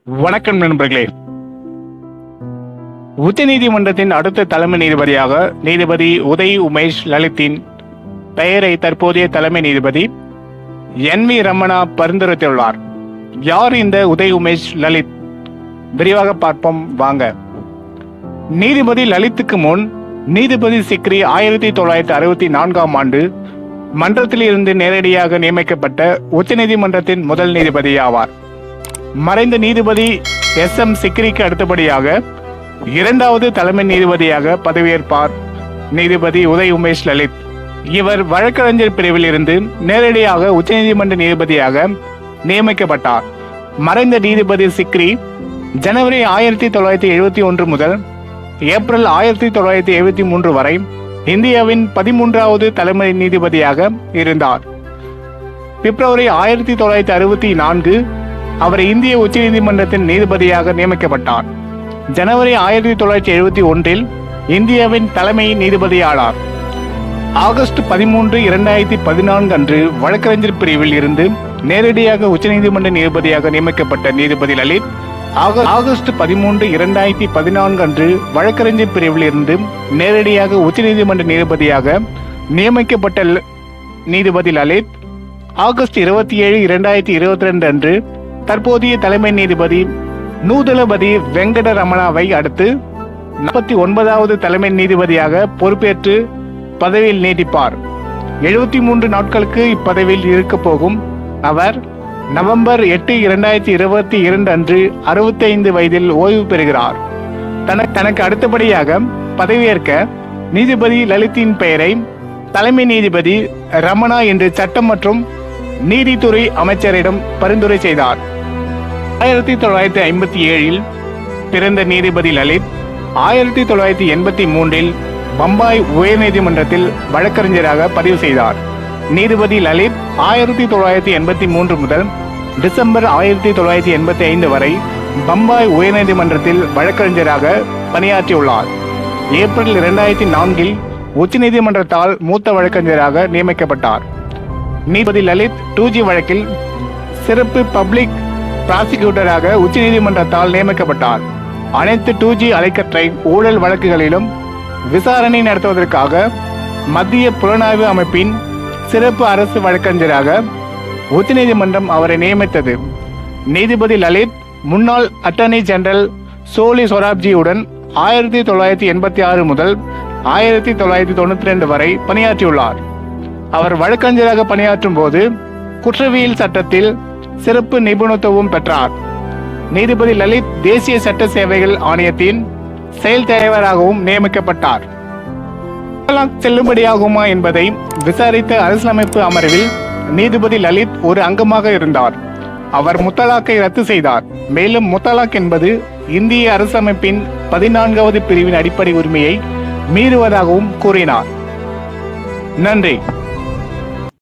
வணக்கம் நண்பர்களே உச்சநீதிமன்றத்தின் அடுத்த தலைமை நீதிபதியாக நீதிபதி உதய் உமேஷ் லலித்தின் பெயரை தற்போதைய தலைமை நீதிபதி என் வி ரமணா பரிந்துரைத்துள்ளார் யார் இந்த உதய் உமேஷ் லலித் விரிவாக பார்ப்போம் வாங்க நீதிபதி லலித்துக்கு முன் நீதிபதி சிக்ரி ஆயிரத்தி தொள்ளாயிரத்தி அறுபத்தி நான்காம் ஆண்டு மன்றத்தில் இருந்து நேரடியாக நியமிக்கப்பட்ட உச்சநீதிமன்றத்தின் முதல் நீதிபதி ஆவார் மறைந்த நீதிபதி எஸ் எம் சிக்ரிக்கு அடுத்தபடியாக இரண்டாவது தலைமை நீதிபதியாக பதவியேற்பார் நீதிபதி உதய் உமேஷ் லலித் இவர் வழக்கறிஞர் பிரிவில் இருந்து நேரடியாக உச்சநீதிமன்ற நீதிபதியாக நியமிக்கப்பட்டார் மறைந்த நீதிபதி சிக்ரி ஜனவரி ஆயிரத்தி தொள்ளாயிரத்தி எழுபத்தி ஒன்று முதல் ஏப்ரல் ஆயிரத்தி தொள்ளாயிரத்தி எழுபத்தி மூன்று வரை இந்தியாவின் பதிமூன்றாவது தலைமை நீதிபதியாக இருந்தார் பிப்ரவரி ஆயிரத்தி தொள்ளாயிரத்தி அறுபத்தி நான்கு அவர் இந்திய உச்சநீதிமன்றத்தின் நீதிபதியாக நியமிக்கப்பட்டார் ஜனவரி ஆயிரத்தி தொள்ளாயிரத்தி எழுபத்தி ஒன்றில் இந்தியாவின் தலைமை நீதிபதியானார் ஆகஸ்ட் பதிமூன்று இரண்டாயிரத்தி பதினான்கு அன்று வழக்கறிஞர் பிரிவில் இருந்து நேரடியாக உச்சநீதிமன்ற நீதிபதியாக நியமிக்கப்பட்ட நீதிபதி லலித் ஆக- ஆகஸ்ட் பதிமூன்று இரண்டாயிரத்தி பதினான்கு அன்று வழக்கறிஞர் பிரிவில் இருந்து நேரடியாக உச்சநீதிமன்ற நீதிபதியாக நியமிக்கப்பட்ட ல- நீதிபதி லலித் ஆகஸ்ட் இருபத்தி ஏழு இரண்டாயிரத்தி இருபத்தி ரெண்டு அன்று தற்போதைய தலைமை நீதிபதி நூதலபதி வெங்கட ரமணாவை அடுத்து நாற்பத்தி ஒன்பதாவது தலைமை நீதிபதியாக பொறுப்பேற்று பதவியில் நீடிப்பார் எழுபத்தி மூன்று நாட்களுக்கு இப்பதவியில் இருக்க போகும் அவர் நவம்பர் எட்டு இரண்டாயிரத்தி இருபத்தி இரண்டு அன்று அறுபத்தைந்து வயதில் ஓய்வு பெறுகிறார் தனக்கு தனக்கு அடுத்தபடியாக பதவியேற்க நீதிபதி லலித்தின் பெயரை தலைமை நீதிபதி ரமணா என்று சட்டம் மற்றும் நீதித்துறை அமைச்சரிடம் பரிந்துரை செய்தார் ஆயிரத்தி தொள்ளாயிரத்தி ஐம்பத்தி ஏழில் பிறந்த நீதிபதி லலித் ஆயிரத்தி தொள்ளாயிரத்தி எண்பத்தி மூன்றில் பம்பாய் உயர்நீதிமன்றத்தில் வழக்கறிஞராக பதிவு செய்தார் நீதிபதி லலித் ஆயிரத்தி தொள்ளாயிரத்தி எண்பத்தி மூன்று முதல் டிசம்பர் ஆயிரத்தி தொள்ளாயிரத்தி எண்பத்தி ஐந்து வரை பம்பாய் உயர்நீதிமன்றத்தில் வழக்கறிஞராக பணியாற்றியுள்ளார் ஏப்ரல் இரண்டாயிரத்தி நான்கில் உச்சநீதிமன்றத்தால் மூத்த வழக்கறிஞராக நியமிக்கப்பட்டார் நீதிபதி லலித் டூ ஜி வழக்கில் சிறப்பு பப்ளிக் பிராசிக்யூட்டராக உச்சநீதிமன்றத்தால் நியமிக்கப்பட்டார் அனைத்து டூ ஜி அலைக்கற்றை ஊழல் வழக்குகளிலும் விசாரணை நடத்துவதற்காக மத்திய புலனாய்வு அமைப்பின் சிறப்பு அரசு வழக்கறிஞராக உச்சநீதிமன்றம் அவரை நியமித்தது நீதிபதி லலித் முன்னாள் அட்டர்னி ஜெனரல் சோலி சொராப்ஜியுடன் ஆயிரத்தி தொள்ளாயிரத்தி எண்பத்தி ஆறு முதல் ஆயிரத்தி தொள்ளாயிரத்தி தொண்ணூத்தி ரெண்டு வரை பணியாற்றியுள்ளார் அவர் வழக்கறிஞராக பணியாற்றும் போது குற்றவியல் சட்டத்தில் சிறப்பு நிபுணத்துவம் பெற்றார் நீதிபதி லலித் தேசிய சட்ட சேவைகள் ஆணையத்தின் செயல் தலைவராகவும் நியமிக்கப்பட்டார் தலாக் செல்லுபடியாகுமா என்பதை விசாரித்த அரசியலமைப்பு அமர்வில் நீதிபதி லலித் ஒரு அங்கமாக இருந்தார் அவர் முத்தலாக்கை ரத்து செய்தார் மேலும் முத்தலாக் என்பது இந்திய அரசமைப்பின் பதினான்காவது பிரிவின் அடிப்படை உரிமையை மீறுவதாகவும் கூறினார் நன்றி